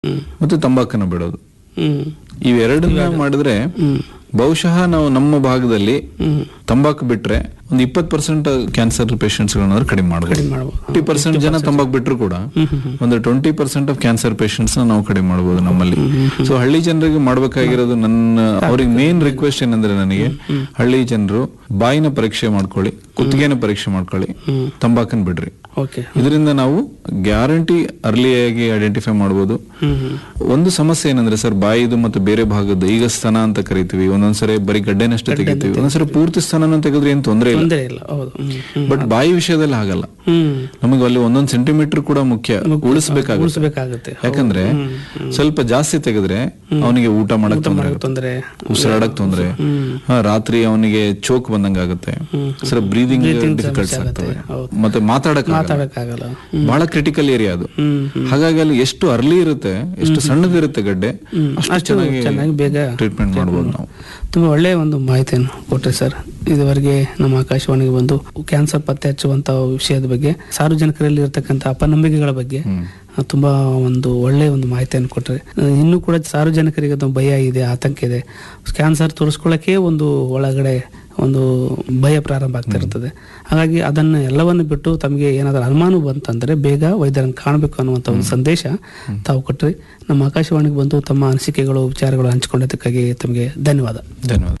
ಮತ್ತೆ ತಂಬಾಕನ್ನ ಬಿಡೋದು ಹ್ಮ್ ಇವೆರಡನ್ನ ಮಾಡಿದ್ರೆ ಬಹುಶಃ ನಾವು ನಮ್ಮ ಭಾಗದಲ್ಲಿ ಹ್ಮ್ ತಂಬಾಕು ಬಿಟ್ರೆ ಒಂದು ಇಪ್ಪತ್ತು ಪರ್ಸೆಂಟ್ ಕ್ಯಾನ್ಸರ್ ಪೇಷಂಟ್ಸ್ ಗಳನ್ನ ಕಡಿಮೆ ಮಾಡಬಹುದು ಮಾಡ್ಬೋದು ಟ್ವೆಂಟಿ ಪರ್ಸೆಂಟ್ ಜನ ತಂಬಾಕು ಬಿಟ್ಟರು ಕೂಡ ಒಂದು twenty percent of cancer patients ನಾವು ಕಡಿಮೆ ಮಾಡಬಹುದು ನಮ್ಮಲ್ಲಿ ಸೊ ಹಳ್ಳಿ ಜನರಿಗೆ ಮಾಡ್ಬೇಕಾಗಿರೋದು ನನ್ನ ಅವ್ರಿಗೆ ಮೇನ್ ರಿಕ್ವೆಸ್ಟ್ ಏನಂದ್ರೆ ನನಗೆ ಹಳ್ಳಿ ಜನರು ಬಾಯಿನ ಪರೀಕ್ಷೆ ಮಾಡ್ಕೊಳ್ಳಿ ಕುತ್ತಿಗೆನ ಪರೀಕ್ಷೆ ಮಾಡ್ಕೊಳ್ಳಿ ತಂಬಾಕನ್ ಬಿಡ್ರಿ ಓಕೆ ಇದರಿಂದ ನಾವು ಗ್ಯಾರಂಟಿ ಅರ್ಲಿಯಾಗಿ ಐಡೆಂಟಿಫೈ ಮಾಡಬಹುದು ಹ್ಮ್ ಹ್ಮ್ ಒಂದು ಸಮಸ್ಯೆ ಏನಂದ್ರೆ ಸರ್ ಬಾಯಿದು ಮತ್ತು ಬೇರೆ ಭಾಗದ ಈಗ ಸ್ತನ ಅಂತ ಕರಿತೀವಿ ಒಂದೊಂದ್ಸರಿ ಬರೀ ಗಡ್ಡೆನಷ್ಟೇ ತೆಗಿತೀವಿ ಒಂದೊಂದ್ಸರಿ ಪೂರ್ತಿ ಸ್ತನನ ತೆಗೆದ್ರೆ ಏನ್ ತೊಂದರೆ ಇಲ್ಲ ತೊಂದರೆ ಇಲ್ಲ ಹೌದು ಹ್ಮ್ ಹ್ಮ್ ಬಟ್ ಬಾಯಿ ವಿಷಯದಲ್ಲಿ ಹಾಗಲ್ಲ ಹ್ಮ್ ನಮಗೆ ಅಲ್ಲಿ ಒಂದೊಂದ್ ಸೆಂಟಿಮೀಟರ್ ಕೂಡ ಮುಖ್ಯ ಉಳಿಸ್ಬೇಕಾಗುತ್ತೆ ಉಳಿಸ್ಬೇಕಾಗುತ್ತೆ ಯಾಕಂದ್ರೆ ಸ್ವಲ್ಪ ಜಾಸ್ತಿ ತೆಗೆದ್ರೆ ಅವನಿಗೆ ಊಟ ಮಾಡಕ್ ತೊಂದರೆ ಆಗುತ್ತೆ ತೊಂದರೆ ಉಸಿರಾಡಕ್ ತೊಂದ್ರೆ ಹಾ, ರಾತ್ರಿ ಅವನಿಗೆ ಚೋಕ್ ಬಂದಂಗ ಆಗುತ್ತೆ ಸರ್ ಬ್ರೀದಿಂಗ್ ಡಿಫಿಕಲ್ಟ್ಸ್ ಆಗ್ತವೆ ಮತ್ತೆ ಮಾತಾಡಕ್ ಆಗಲ್ಲ. ಮಾತಾಡಕ್ಕಾಗಲ್ಲ ಬಹಳ ಕ್ರಿಟಿಕಲ್ ಏರಿಯಾ ಅದು ಹ್ಮ್ ಹಾಗಾಗಿ ಅಲ್ಲಿ ಎಷ್ಟು ಅರ್ಲಿ ಇರುತ್ತೆ ಎಷ್ಟು ಸಣ್ಣದಿರುತ್ತೆ ಗಡ್ಡೆ ಅಷ್ಟು ಚೆನ್ನಾಗಿ ಚೆನ್ನಾಗಿ ಬೇಗ ಟ್ರೀಟ್ಮೆಂಟ್ ಮಾಡ್ಬೋದು ನಾವು ತುಂಬ ಒಳ್ಳೆಯ ಒಂದು ಮಾಹಿತಿಯನ್ನು ಕೊಟ್ರಿ ಸರ್ ಇದುವರೆಗೆ ನಮ್ಮ ಆಕಾಶವಾಣಿಗೆ ಬಂದು ಕ್ಯಾನ್ಸರ್ ಪತ್ತೆ ಹಚ್ಚುವಂತ ವಿಷಯದ ಬಗ್ಗೆ ಸಾರ್ವಜನಿಕರಲ್ಲಿ ಇರತಕ್ಕಂಥ ಅಪನಂಬಿಕೆಗಳ ಬಗ್ಗೆ ಆ, ತುಂಬಾ ಒಂದು ಒಳ್ಳೆಯ ಒಂದು ಮಾಹಿತಿಯನ್ನು ಕೊಟ್ಟರೆ ಇನ್ನೂ ಕೂಡ ಸಾರ್ವಜನಿಕರಿಗೆ ಒಂದು ಭಯ ಇದೆ ಆತಂಕ ಇದೆ ಕ್ಯಾನ್ಸರ್ ತೋರಿಸ್ಕೊಳ್ಳೋಕೆ ಒಂದು ಒಳಗಡೆ ಒಂದು ಭಯ ಪ್ರಾರಂಭ ಆಗ್ತಾ ಇರ್ತದೆ ಹಾಗಾಗಿ ಅದನ್ನು ಎಲ್ಲವನ್ನು ಬಿಟ್ಟು ತಮಗೆ ಏನಾದರೂ ಅನುಮಾನ ಬಂತಂದ್ರೆ ಬೇಗ ವೈದ್ಯರನ್ನು ಕಾಣಬೇಕು ಅನ್ನುವಂಥ ಒಂದು ಸಂದೇಶ ತಾವು ಕೊಟ್ಟರೆ ನಮ್ಮ ಆಕಾಶವಾಣಿಗೆ ಬಂದು ತಮ್ಮ ಅನಿಸಿಕೆಗಳು ವಿಚಾರಗಳು ಹಂಚಿಕೊಂಡಿದ್ದಕ್ಕಾಗಿ ತಮಗೆ ಧನ್ಯವಾದ ಧನ್ಯವಾದ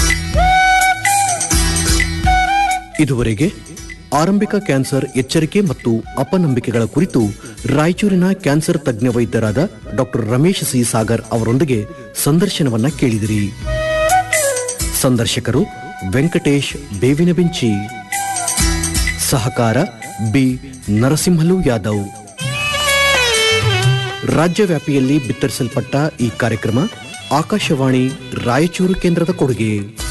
ಇದುವರೆಗೆ ಆರಂಭಿಕ ಕ್ಯಾನ್ಸರ್ ಎಚ್ಚರಿಕೆ ಮತ್ತು ಅಪನಂಬಿಕೆಗಳ ಕುರಿತು ರಾಯಚೂರಿನ ಕ್ಯಾನ್ಸರ್ ತಜ್ಞ ವೈದ್ಯರಾದ ಡಾಕ್ಟರ್ ರಮೇಶ್ ಸಿ ಸಾಗರ್ ಅವರೊಂದಿಗೆ ಸಂದರ್ಶನವನ್ನ ಕೇಳಿದಿರಿ ಸಂದರ್ಶಕರು ವೆಂಕಟೇಶ್ ಬೇವಿನ ಬೆಂಚಿ ಸಹಕಾರ ಬಿ ನರಸಿಂಹಲು ಯಾದವ್ ರಾಜ್ಯವ್ಯಾಪಿಯಲ್ಲಿ ಬಿತ್ತರಿಸಲ್ಪಟ್ಟ ಈ ಕಾರ್ಯಕ್ರಮ ಆಕಾಶವಾಣಿ ರಾಯಚೂರು ಕೇಂದ್ರದ ಕೊಡುಗೆ